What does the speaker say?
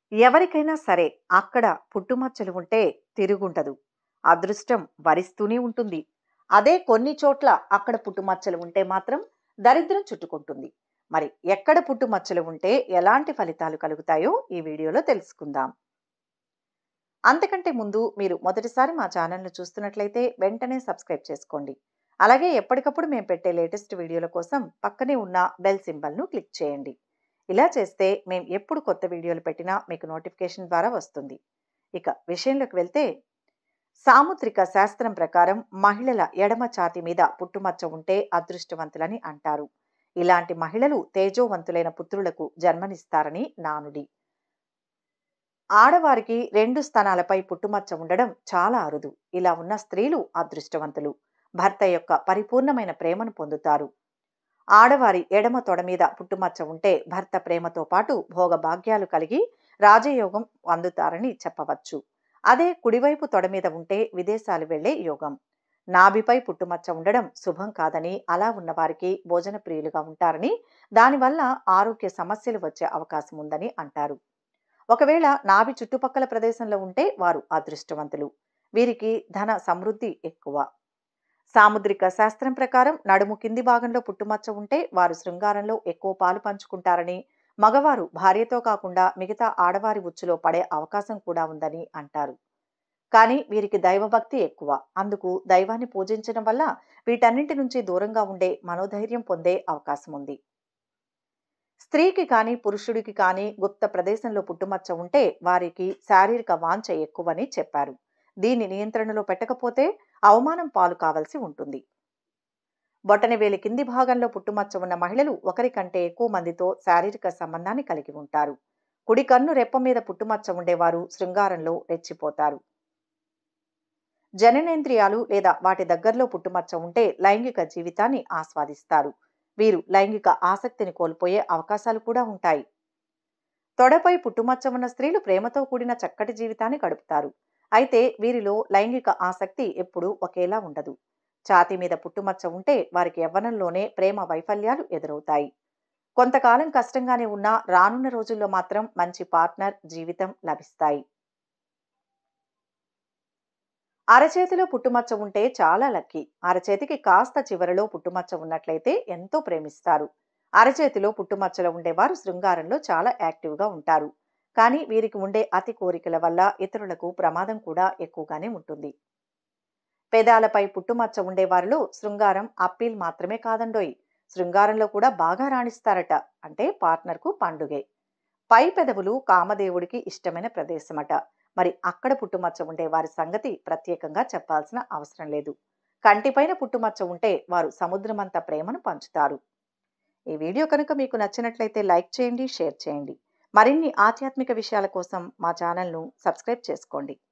ఎవరికైనా సరే అక్కడ పుట్టుమచ్చలు ఉంటే తిరుగుంటదు అదృష్టం వరిస్తూనే ఉంటుంది అదే కొన్ని చోట్ల అక్కడ పుట్టుమచ్చలు ఉంటే మాత్రం దరిద్రం చుట్టుకుంటుంది మరి ఎక్కడ పుట్టుమచ్చలు ఉంటే ఎలాంటి ఫలితాలు కలుగుతాయో ఈ వీడియోలో తెలుసుకుందాం అంతకంటే ముందు మీరు మొదటిసారి మా ఛానల్ను చూస్తున్నట్లయితే వెంటనే సబ్స్క్రైబ్ చేసుకోండి అలాగే ఎప్పటికప్పుడు మేము పెట్టే లేటెస్ట్ వీడియోల కోసం పక్కనే ఉన్న బెల్ సింబల్ను క్లిక్ చేయండి ఇలా చేస్తే మేము ఎప్పుడు కొత్త వీడియోలు పెట్టినా మీకు నోటిఫికేషన్ ద్వారా వస్తుంది ఇక విషయంలోకి వెళ్తే సాముద్రిక శాస్త్రం ప్రకారం మహిళల ఎడమ ఛాతి మీద పుట్టుమచ్చ ఉంటే అదృష్టవంతులని అంటారు ఇలాంటి మహిళలు తేజోవంతులైన పుత్రులకు జన్మనిస్తారని నానుడి ఆడవారికి రెండు స్థానాలపై పుట్టుమచ్చ ఉండడం చాలా అరుదు ఇలా ఉన్న స్త్రీలు అదృష్టవంతులు భర్త యొక్క పరిపూర్ణమైన ప్రేమను పొందుతారు ఆడవారి ఎడమ తొడ మీద పుట్టుమచ్చ ఉంటే భర్త ప్రేమతో పాటు భోగభాగ్యాలు కలిగి రాజయోగం అందుతారని చెప్పవచ్చు అదే కుడివైపు తొడ మీద ఉంటే విదేశాలు వెళ్లే యోగం నాభిపై పుట్టుమచ్చ ఉండడం శుభం కాదని అలా ఉన్న వారికి భోజన ప్రియులుగా ఉంటారని దానివల్ల ఆరోగ్య సమస్యలు వచ్చే అవకాశం ఉందని అంటారు ఒకవేళ నాభి చుట్టుపక్కల ప్రదేశంలో ఉంటే వారు అదృష్టవంతులు వీరికి ధన సమృద్ధి ఎక్కువ సాముద్రిక శాస్త్రం ప్రకారం నడుము కింది భాగంలో పుట్టుమచ్చ ఉంటే వారు శృంగారంలో ఎక్కువ పాలు పంచుకుంటారని మగవారు భార్యతో కాకుండా మిగతా ఆడవారి ఉచ్చులో పడే అవకాశం కూడా ఉందని అంటారు కానీ వీరికి దైవభక్తి ఎక్కువ అందుకు దైవాన్ని పూజించడం వల్ల వీటన్నింటి నుంచి దూరంగా ఉండే మనోధైర్యం పొందే అవకాశం ఉంది స్త్రీకి కానీ పురుషుడికి కానీ గుప్త ప్రదేశంలో పుట్టుమచ్చ ఉంటే వారికి శారీరక వాంఛ ఎక్కువని చెప్పారు దీన్ని నియంత్రణలో పెట్టకపోతే అవమానం పాలు కావలసి ఉంటుంది బొటనవేలి కింది భాగంలో పుట్టుమచ్చ ఉన్న మహిళలు ఒకరికంటే ఎక్కువ మందితో శారీరక సంబంధాన్ని కలిగి ఉంటారు కుడి కన్ను రెప్ప మీద పుట్టుమచ్చ ఉండేవారు శృంగారంలో రెచ్చిపోతారు జననేంద్రియాలు లేదా వాటి దగ్గరలో పుట్టుమచ్చ ఉంటే లైంగిక జీవితాన్ని ఆస్వాదిస్తారు వీరు లైంగిక ఆసక్తిని కోల్పోయే అవకాశాలు కూడా ఉంటాయి తొడపై పుట్టుమచ్చ ఉన్న స్త్రీలు ప్రేమతో కూడిన చక్కటి జీవితాన్ని గడుపుతారు అయితే వీరిలో లైంగిక ఆసక్తి ఎప్పుడూ ఒకేలా ఉండదు ఛాతీ మీద పుట్టుమచ్చ ఉంటే వారికి యవ్వనంలోనే ప్రేమ వైఫల్యాలు ఎదురవుతాయి కొంతకాలం కష్టంగానే ఉన్నా రానున్న రోజుల్లో మాత్రం మంచి పార్ట్నర్ జీవితం లభిస్తాయి అరచేతిలో పుట్టుమచ్చ ఉంటే చాలా లక్కీ అరచేతికి కాస్త చివరలో పుట్టుమచ్చ ఉన్నట్లయితే ఎంతో ప్రేమిస్తారు అరచేతిలో పుట్టుమచ్చలో ఉండేవారు శృంగారంలో చాలా యాక్టివ్గా ఉంటారు కానీ వీరికి ఉండే అతి కోరికల వల్ల ఇతరులకు ప్రమాదం కూడా ఎక్కువగానే ఉంటుంది పెదాలపై పుట్టుమచ్చ ఉండేవారిలో శృంగారం అప్పీల్ మాత్రమే కాదండోయ్ శృంగారంలో కూడా బాగా రాణిస్తారట అంటే పార్ట్నర్కు పండుగే పై పెదవులు కామదేవుడికి ఇష్టమైన ప్రదేశమట మరి అక్కడ పుట్టుమచ్చ ఉండే వారి సంగతి ప్రత్యేకంగా చెప్పాల్సిన అవసరం లేదు కంటిపైన పుట్టుమచ్చ ఉంటే వారు సముద్రమంత ప్రేమను పంచుతారు ఈ వీడియో కనుక మీకు నచ్చినట్లయితే లైక్ చేయండి షేర్ చేయండి మరిన్ని ఆధ్యాత్మిక విషయాల కోసం మా ఛానల్ను సబ్స్క్రైబ్ చేసుకోండి